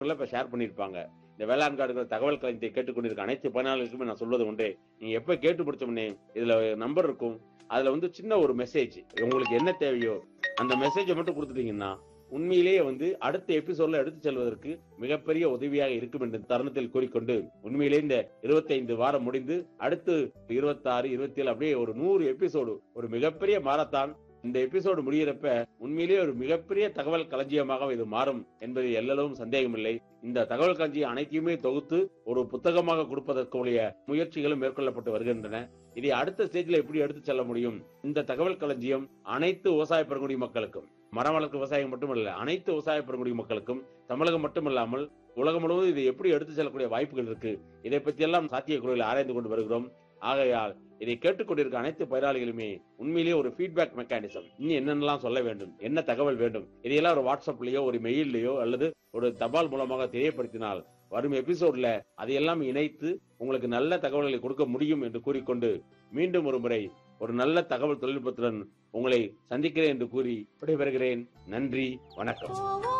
இப்ப ஷேர் பண்ணிருப்பாங்க இந்த வேளாண் காடுகள் தகவல் களத்தை கேட்டுக்கொண்டிருக்க அனைத்து பயனாளர்களுக்குமே நான் சொல்வது உண்டு நீங்க எப்ப கேட்டு முடிச்சோம்னே இதுல நம்பர் இருக்கும் அதுல வந்து சின்ன ஒரு மெசேஜ் உங்களுக்கு என்ன தேவையோ அந்த மெசேஜை மட்டும் கொடுத்துட்டீங்கன்னா உண்மையிலேயே வந்து அடுத்த எபிசோட்ல எடுத்து செல்வதற்கு மிகப்பெரிய உதவியாக இருக்கும் என்ற தருணத்தில் கூறிக்கொண்டு உண்மையிலேயே இந்த 25 வாரம் முடிந்து அடுத்து 26 27 அப்படியே ஒரு நூறு எபிசோடு ஒரு மிகப்பெரிய மாரத்தான் இந்த எபிசோடு முடியிறப்ப உண்மையிலேயே ஒரு மிகப்பெரிய தகவல் களஞ்சியமாக இது மாறும் என்பதில் எல்லளவும் சந்தேகமில்லை இந்த தகவல் களஞ்சியம் அனைத்தையுமே தொகுத்து ஒரு புத்தகமாக கொடுப்பதற்குரிய முயற்சிகளும் மேற்கொள்ளப்பட்டு வருகின்றன இதை அடுத்த ஸ்டேஜ்ல எப்படி எடுத்து செல்ல முடியும் இந்த தகவல் களஞ்சியம் அனைத்து விவசாய பெருங்குடி மக்களுக்கும் மரம் வளர்க்கும் விவசாயம் மட்டுமல்ல அனைத்து விவசாய பெருங்குடி மக்களுக்கும் தமிழகம் மட்டுமல்லாமல் உலகம் முழுவதும் இதை எப்படி எடுத்து செல்லக்கூடிய வாய்ப்புகள் இருக்கு இதை பற்றி எல்லாம் சாத்தியக்குறையில் ஆராய்ந்து கொண்டு வருகிறோம் ஆகையால் இதை கேட்டுக்கொண்டிருக்க அனைத்து பயனாளிகளுமே உண்மையிலேயே ஒரு ஃபீட்பேக் மெக்கானிசம் இன்னும் என்னென்னலாம் சொல்ல வேண்டும் என்ன தகவல் வேண்டும் இதையெல்லாம் ஒரு வாட்ஸ்அப்லயோ ஒரு மெயில்லயோ அல்லது ஒரு தபால் மூலமாக தெரியப்படுத்தினால் வரும் எபிசோட்ல அதையெல்லாம் இணைத்து உங்களுக்கு நல்ல தகவல்களை கொடுக்க முடியும் என்று கூறிக்கொண்டு மீண்டும் ஒரு முறை ஒரு நல்ல தகவல் தொழில்நுட்பத்துடன் உங்களை சந்திக்கிறேன் என்று கூறி விடைபெறுகிறேன் நன்றி வணக்கம்